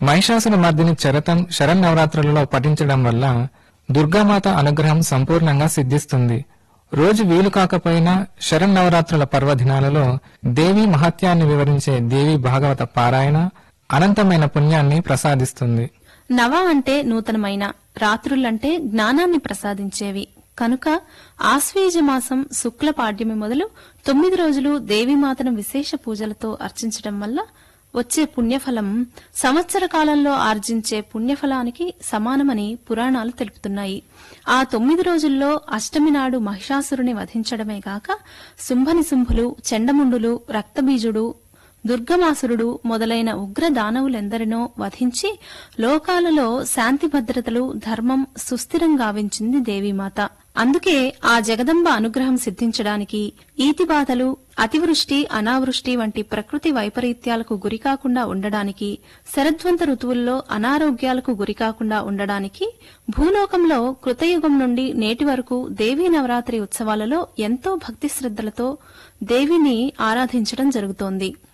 మహిషాసుర మర్దిని చరతం శరన్నవరాత్రులలో పఠించడం వల్ల దుర్గామాత అనుగ్రహం సంపూర్ణంగా సిద్ధిస్తుంది రోజు వీలు కాకపోయినా శరన్నవరాత్రుల పర్వదినాలలో దేవి మహత్యాన్ని వివరించే దేవి భాగవత పారాయణ అనంతమైన పుణ్యాన్ని ప్రసాదిస్తుంది నవ అంటే నూతనమైన రాత్రులంటే జ్ఞానాన్ని ప్రసాదించేవి కనుక ఆశ్వేజ మాసం శుక్ల పాడ్యమి మొదలు తొమ్మిది రోజులు దేవీమాతను విశేష పూజలతో అర్చించడం వల్ల వచ్చే పుణ్యఫలం సంవత్సర కాలంలో ఆర్జించే పుణ్యఫలానికి సమానమని పురాణాలు తెలుపుతున్నాయి ఆ తొమ్మిది రోజుల్లో అష్టమి నాడు మహిషాసురుని వధించడమే గాక శుంభనిశుంభులు చెండముండులు రక్తబీజుడు దుర్గమాసురుడు మొదలైన ఉగ్ర దానవులెందరినో వధించి లోకాలలో శాంతి భద్రతలు ధర్మం సుస్థిరం గావించింది దేవీమాత అందుకే ఆ జగదంబ అనుగ్రహం సిద్ధించడానికి ఈతిబాధలు అతివృష్టి అనావృష్టి వంటి ప్రకృతి వైపరీత్యాలకు గురికాకుండా ఉండడానికి శరద్వంత ఋతువుల్లో అనారోగ్యాలకు గురికాకుండా ఉండడానికి భూలోకంలో కృతయుగం నుండి నేటి వరకు దేవీ నవరాత్రి ఉత్సవాలలో ఎంతో భక్తి శ్రద్ధలతో దేవిని ఆరాధించడం జరుగుతోంది